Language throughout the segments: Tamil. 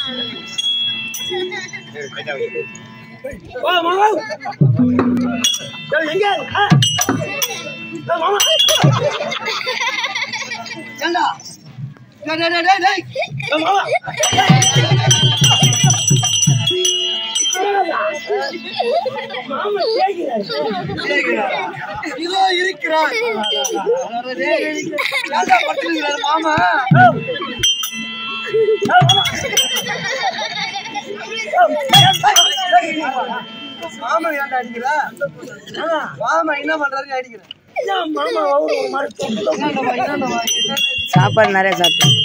வா மாமா டேய், எங்க ஆ? டேய், மாமா ஏண்டா டேய், டேய், டேய், டேய். டேய், மாமா மாமா கேக்குறாரு. இதோ இருக்கிறான் டேய், ஏண்டா படுத்துருக்கிறாரு மாமா மாமா ஏன்டா அடிக்கிற மாமா என்ன பண்றாருன்னு அடிக்கிறேன் ஏன் மாமா அவரு ஒரு மாதிரி தொப்பு தொப்பு என்னடா என்னடா சாப்பாடு நிறைய சாப்பிட்டேன்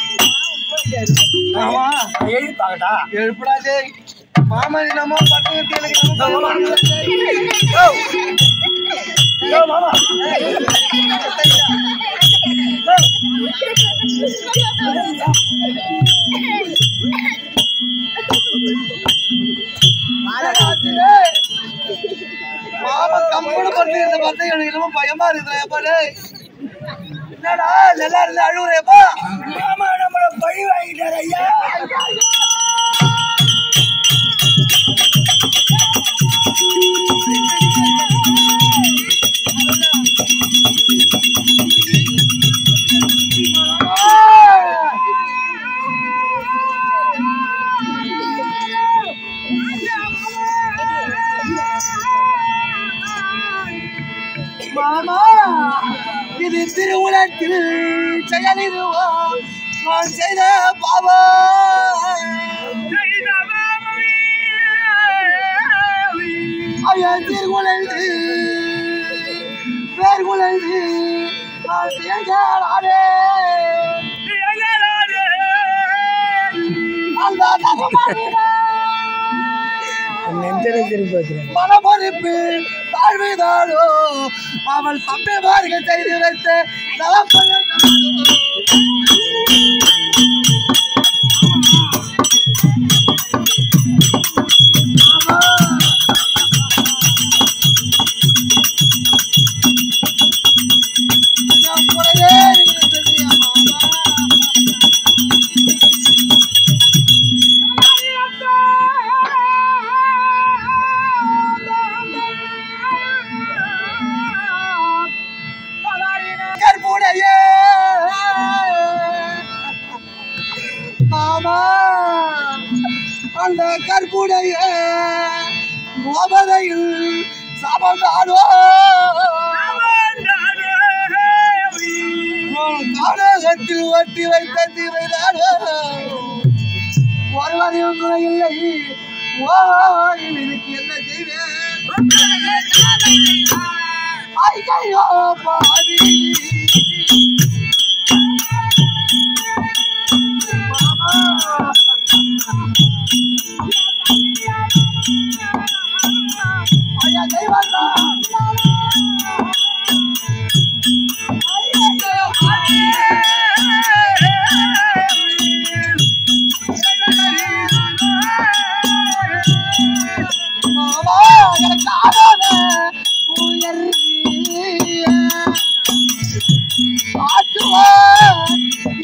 மாமா எழுதி பாக்கட்டா எழுப்புடா டேய் மாமா என்னமோ பட்டு எனக்கு என்னமோ பண்ணுறாரு. டேய், மாமா மாமா கம்முனு பண்ணி இருந்த பார்த்தா எனக்கு என்னமோ பயமா இருக்குதுடா எப்பா டேய் என்னடா நல்லா இருந்து அழுவுறேப்பா மாமா நம்மள பழி வாங்கிட்டாரு ஐயா மாமா இது திருவுலத்தில் செயலிதுவோ நான் செய்த பாவா ஐயா திருகுலந்து பேர்குலந்து நான் செய்தாடே அந்த தகமானிடா நெஞ்சரை திருப்பி வைக்கிறேன் மனமொழிப்பு தாழ்வுதானோ அவள் தம்பிமார்கள் செய்து வைத்த நலப்பயனானோ கற்புடைய மாமா அந்த கற்புடைய கோபதையில் சாபந்தாடோ காடகத்தில் ஒட்டி வைத்த திரைதாடோ ஒருவரையும் கூட இல்லை ஓ இதுக்கு என்ன செய்வேன் ஐயோ பாவி ஐயா தெய்வந்தா மாமா எனக்கு ஆகாத உயர் ஆற்றுவார்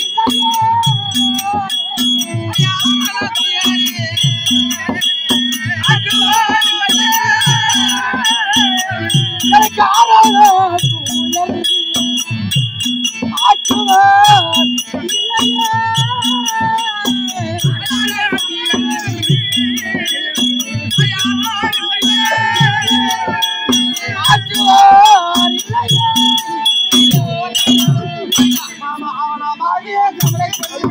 எனக்கு ஆகாத உயர் ஆற்றுவார் ஆற்றுவார் மாமா அவன மாகிய கவலை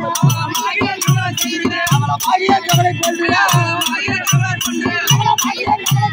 அவன மாகிய கவலை கொள்றியா அவன மாகிய கவலை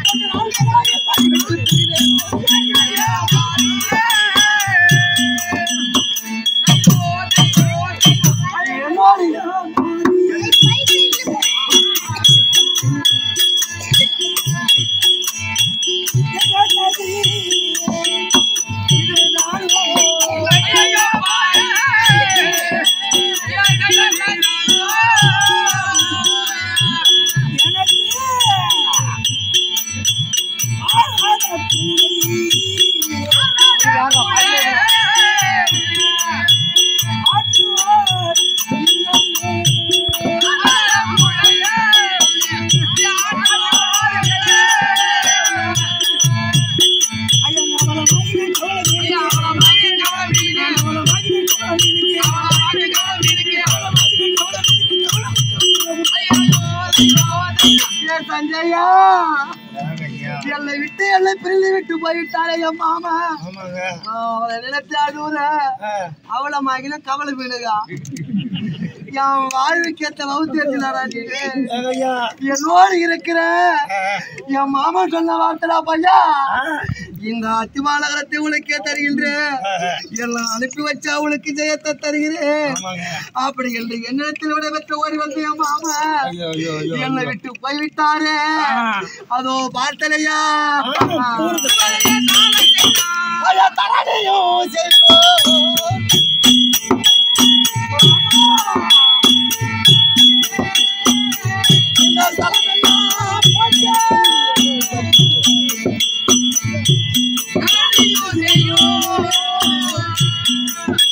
சஞ்சயா என்னை விட்டு என்னை பிரிந்து விட்டு போய்விட்டாரே என் மாமா ஆமாங்க அவளை நினைத்து அழுவுற ஆ. அவளை மகிழ கவலை மீனுகா என் வாழ்வுக்கேத்த வகுத்து எடுத்துனாரா நீ ஐயா என்னோடு இருக்கிற ஆ. என் மாமா சொன்ன வார்த்தைடா பையா ஆ. இந்த அத்திமா நகரத்தை உனக்கே தருகின்றேன் எல்லாம் அனுப்பி வச்சா உனக்கு ஜெயத்தை தருகிறேன் ஆமாங்க அப்படி என்று என்னிடத்தில் விடைபெற்ற ஓடி வந்து என் மாமா ஐயோ ஐயோ ஐயோ என்னை விட்டு போய்விட்டாரே அதோ பார்த்தலையா ஐயா தரணையும் செய்வோம் இந்த தலமெல்லாம் போச்சே. தரணையும் செய்வோம்.